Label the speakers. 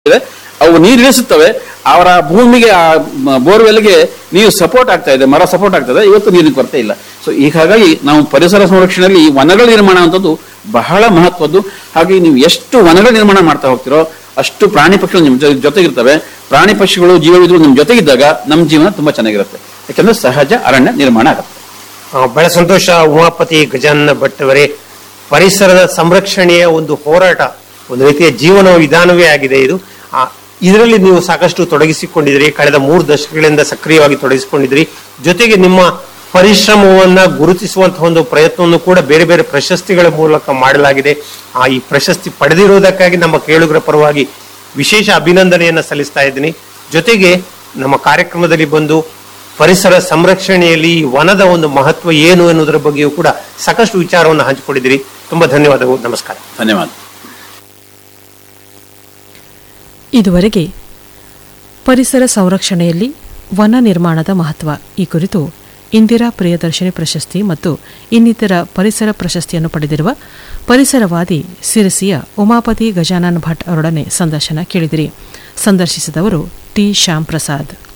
Speaker 1: ಇದೆ ಅವು ನೀರು ಇಳಿಸುತ್ತವೆ ಅವರ ಭೂಮಿಗೆ ಆ ಬೋರ್ವೆಲ್ಗೆ ನೀರು ಸಪೋರ್ಟ್ ಆಗ್ತಾ ಇದೆ ಮರ ಸಪೋರ್ಟ್ ಆಗ್ತದೆ ಇವತ್ತು ನೀರಿನ ಕೊರತೆ ಇಲ್ಲ ಸೊ ಈಗ ಹಾಗಾಗಿ ನಾವು ಪರಿಸರ ಸಂರಕ್ಷಣೆಯಲ್ಲಿ ಈ ವನಗಳ ನಿರ್ಮಾಣ ಅಂತದ್ದು ಬಹಳ ಮಹತ್ವದ್ದು ಹಾಗೆ ನೀವು ಎಷ್ಟು ವನಗಳ ನಿರ್ಮಾಣ ಮಾಡ್ತಾ ಹೋಗ್ತಿರೋ ಅಷ್ಟು ಪ್ರಾಣಿ ಪಕ್ಷಿಗಳು ನಿಮ್ಮ ಜೊ- ಜೊತೆಗಿರ್ತವೆ ಪ್ರಾಣಿ ಪಕ್ಷಿಗಳು ಜೀವವಿದ್ರು ನಿಮ್ಮ ಜೊತೆಗಿದ್ದಾಗ ನಮ್ಮ ಜೀವನ ತುಂಬಾ ಚೆನ್ನಾಗಿರುತ್ತೆ ಯಾಕಂದ್ರೆ ಸಹಜ ಅರಣ್ಯ ನಿರ್ಮಾಣ ಆಗುತ್ತೆ
Speaker 2: ಆ, ಬಹಳ ಸಂತೋಷ ಉಮಾಪತಿ ಗಜಾನನ ಭಟ್ ಅವರೇ ಪರಿಸರದ ಸಂರಕ್ಷಣೆಯ ಒಂದು ಹೋರಾಟ ಒಂದು ರೀತಿಯ ಜೀವನ ವಿಧಾನವೇ ಆಗಿದೆ ಇದು ಆ, ಇದರಲ್ಲಿ ನೀವು ಸಾಕಷ್ಟು ತೊಡಗಿಸಿಕೊಂಡಿದ್ರಿ ಕಳೆದ ಮೂರು ದಶಕಗಳಿಂದ ಸಕ್ರಿಯವಾಗಿ ತೊಡಗಿಸಿಕೊಂಡಿದ್ರಿ ಜೊತೆಗೆ ನಿಮ್ಮ ಪರಿಶ್ರಮವನ್ನ ಗುರುತಿಸುವಂತಹ ಒಂದು ಪ್ರಯತ್ನವನ್ನು ಕೂಡ ಬೇರೆ ಬೇರೆ ಪ್ರಶಸ್ತಿಗಳ ಮೂಲಕ ಮಾಡಲಾಗಿದೆ ಆ ಈ ಪ್ರಶಸ್ತಿ ಪಡೆದಿರುವುದಕ್ಕಾಗಿ ನಮ್ಮ ಕೇಳುಗರ ಪರವಾಗಿ ವಿಶೇಷ ಅಭಿನಂದನೆಯನ್ನ ಸಲ್ಲಿಸ್ತಾ ಇದ್ದೀನಿ ಜೊತೆಗೆ ನಮ್ಮ ಕಾರ್ಯಕ್ರಮದಲ್ಲಿ ಬಂದು ಪರಿಸರ ಸಂರಕ್ಷಣೆಯಲ್ಲಿ ಈ ವನದ ಒಂದು ಮಹತ್ವ ಏನು ಎನ್ನುವುದರ ಬಗ್ಗೆಯೂ ಕೂಡ ಸಾಕಷ್ಟು ವಿಚಾರವನ್ನು ಹಂಚಿಕೊಂಡಿದ್ದೀರಿ ತುಂಬಾ ಧನ್ಯವಾದಗಳು ನಮಸ್ಕಾರ
Speaker 1: ಧನ್ಯವಾದ
Speaker 3: ಇದುವರೆಗೆ ಪರಿಸರ ಸಂರಕ್ಷಣೆಯಲ್ಲಿ ವನ ನಿರ್ಮಾಣದ ಮಹತ್ವ ಈ ಕುರಿತು ಇಂದಿರಾ ಪ್ರಿಯದರ್ಶಿನಿ ಪ್ರಶಸ್ತಿ ಮತ್ತು ಇನ್ನಿತರ ಪರಿಸರ ಪ್ರಶಸ್ತಿಯನ್ನು ಪಡೆದಿರುವ ಪರಿಸರವಾದಿ ಸಿರಸಿಯ ಉಮಾಪತಿ ಗಜಾನನ್ ಭಟ್ ಅವರೊಡನೆ ಸಂದರ್ಶನ ಕೇಳಿದಿರಿ ಸಂದರ್ಶಿಸಿದವರು ಟಿ ಶ್ಯಾಮ್ ಪ್ರಸಾದ್